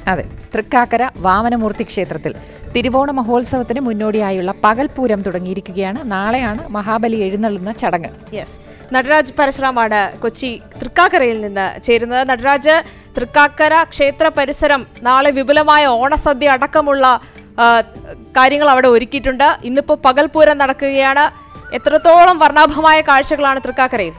അതെ തൃക്കാക്കര വാമനമൂർത്തി ക്ഷേത്രത്തിൽ തിരുവോണ മഹോത്സവത്തിന് മുന്നോടിയായുള്ള പകൽപൂരം തുടങ്ങിയിരിക്കുകയാണ് നാളെയാണ് മഹാബലി എഴുന്നള്ളുന്ന ചടങ്ങ് യെസ് നടരാജ് പരശുറാമാണ് കൊച്ചി തൃക്കാക്കരയിൽ നിന്ന് ചേരുന്നത് നടരാജ് തൃക്കാക്കര ക്ഷേത്ര പരിസരം നാളെ വിപുലമായ ഓണസദ്യ അടക്കമുള്ള ആ, കാര്യങ്ങൾ അവിടെ ഒരുക്കിയിട്ടുണ്ട് ഇന്നിപ്പോൾ പകൽപൂരം നടക്കുകയാണ് എത്രത്തോളം വർണ്ണാഭമായ കാഴ്ചകളാണ് തൃക്കാക്കരയിൽ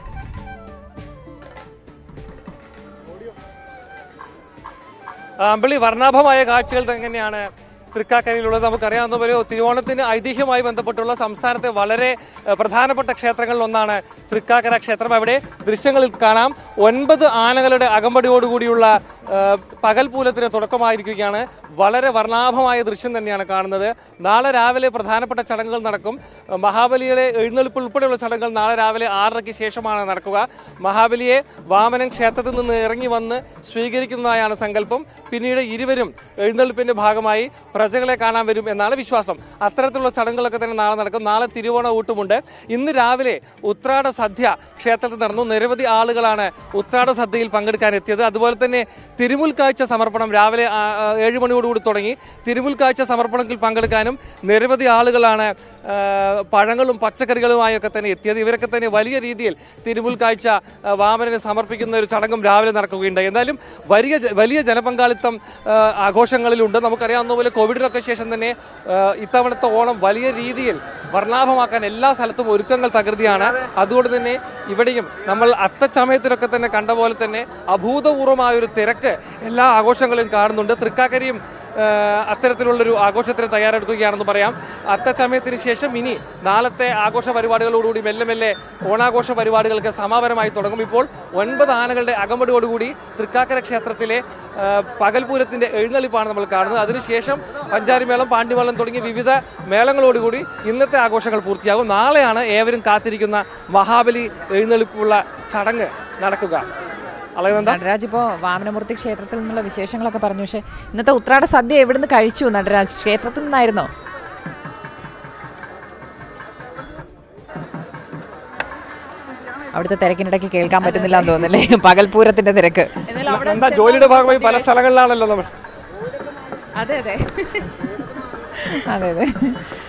അമ്പിളി വർണ്ണാഭമായ കാഴ്ചകൾ തന്നെയാണ് തൃക്കാക്കരയിലുള്ളത് നമുക്കറിയാവുന്ന പോലെ തിരുവോണത്തിന് ഐതിഹ്യവുമായി ബന്ധപ്പെട്ടുള്ള സംസ്ഥാനത്തെ വളരെ ഏഹ്, പ്രധാനപ്പെട്ട ക്ഷേത്രങ്ങളിൽ ഒന്നാണ് തൃക്കാക്കര ക്ഷേത്രം അവിടെ ദൃശ്യങ്ങളിൽ കാണാം ഒൻപത് ആനകളുടെ അകമ്പടിയോടുകൂടിയുള്ള ഏഹ്, പകൽപൂലത്തിന് തുടക്കമായിരിക്കുകയാണ് വളരെ വർണ്ണാഭമായ ദൃശ്യം തന്നെയാണ് കാണുന്നത് നാളെ രാവിലെ പ്രധാനപ്പെട്ട ചടങ്ങുകൾ നടക്കും ഏഹ്, മഹാബലിയുടെ എഴുന്നള്ളിപ്പ് ഉൾപ്പെടെയുള്ള ചടങ്ങുകൾ നാളെ രാവിലെ ആറരയ്ക്ക് ശേഷമാണ് നടക്കുക മഹാബലിയെ വാമനൻ ക്ഷേത്രത്തിൽ നിന്ന് ഇറങ്ങി വന്ന് സ്വീകരിക്കുന്നതായാണ് സങ്കല്പം പിന്നീട് ഇരുവരും എഴുന്നള്ളിപ്പിന്റെ ഭാഗമായി പ്രജകളെ കാണാൻ വരും എന്നാണ് വിശ്വാസം അത്തരത്തിലുള്ള ചടങ്ങുകളൊക്കെ തന്നെ നാളെ നടക്കും നാളെ തിരുവോണ ഊട്ടുമുണ്ട് ഇന്ന് രാവിലെ ഉത്രാട സദ്യ ക്ഷേത്രത്തിൽ നടന്നു നിരവധി ആളുകളാണ് ഉത്രാട സദ്യയിൽ പങ്കെടുക്കാൻ എത്തിയത് അതുപോലെ തന്നെ തിരുമുൽക്കാഴ്ച സമർപ്പണം രാവിലെ ആ, ആ, ഏഴ് മണിയോടുകൂടി തുടങ്ങി തിരുമുൽക്കാഴ്ച സമർപ്പണത്തിൽ പങ്കെടുക്കാനും നിരവധി ആളുകളാണ് ആ, പഴങ്ങളും പച്ചക്കറികളുമായി ഒക്കെ തന്നെ എത്തിയത് ഇവരൊക്കെ തന്നെ വലിയ രീതിയിൽ തിരുമുൽക്കാഴ്ച ആ, വാമനന് സമർപ്പിക്കുന്ന ഒരു ചടങ്ങും രാവിലെ നടക്കുകയുണ്ടായി എന്നാലും വലിയ ജ- വലിയ ജനപങ്കാളിത്തം ആ, ആഘോഷങ്ങളിലുണ്ട് നമുക്കറിയാവുന്ന പോലെ കോവിഡിനൊക്കെ ശേഷം തന്നെ ആ, ഇത്തവണത്തെ ഓണം വലിയ രീതിയിൽ വർണ്ണാഭമാക്കാൻ എല്ലാ സ്ഥലത്തും ഒരുക്കങ്ങൾ തകൃതിയാണ് അതുകൊണ്ട് തന്നെ ഇവിടെയും നമ്മൾ അത്തച്ചമയത്തിലൊക്കെ തന്നെ കണ്ട പോലെ തന്നെ അഭൂതപൂർവമായ ഒരു തിരക്ക് എല്ലാ ആഘോഷങ്ങളിലും കാണുന്നുണ്ട് തൃക്കാക്കരയും ആ, അത്തരത്തിലുള്ളൊരു ആഘോഷത്തിന് തയ്യാറെടുക്കുകയാണെന്ന് പറയാം അത്തച്ചമയത്തിന് ശേഷം ഇനി നാളത്തെ ആഘോഷ പരിപാടികളോടുകൂടി മെല്ലെ മെല്ലെ ഓണാഘോഷ പരിപാടികൾക്ക് സമാപനമായി തുടങ്ങും ഇപ്പോൾ ഒൻപത് ആനകളുടെ അകമ്പടിയോടുകൂടി തൃക്കാക്കര ക്ഷേത്രത്തിലെ ആ, പകൽപൂരത്തിന്റെ എഴുന്നള്ളിപ്പാണ് നമ്മൾ കാണുന്നത് അതിനുശേഷം പഞ്ചാരിമേളം പാണ്ഡിമേളം തുടങ്ങിയ വിവിധ മേളങ്ങളോടുകൂടി ഇന്നത്തെ ആഘോഷങ്ങൾ പൂർത്തിയാകും നാളെയാണ് ഏവരും കാത്തിരിക്കുന്ന മഹാബലി എഴുന്നള്ളിപ്പുള്ള ചടങ്ങ് നടക്കുക അളകനന്ദ നടരാജ് ഇപ്പോൾ വാമനമൂർത്തി ക്ഷേത്രത്തിൽ നിന്നുള്ള വിശേഷങ്ങളൊക്കെ പറഞ്ഞു പക്ഷേ ഇന്നത്തെ ഉത്രാട സദ്യ എവിടുന്ന് കഴിച്ചു നടരാജ് ക്ഷേത്രത്തിൽ നിന്നായിരുന്നോ അവിടുത്തെ തിരക്കിനിടയ്ക്ക് കേൾക്കാൻ പറ്റുന്നില്ല എന്ന് തോന്നുന്നല്ലേ പകൽപൂരത്തിന്റെ തിരക്ക് എന്നാലും അവിടെ എന്താ ജോലിയുടെ ഭാഗമായി പല സ്ഥലങ്ങളിലാണല്ലോ നമ്മൾ അതെ അതെ അതെ അതെ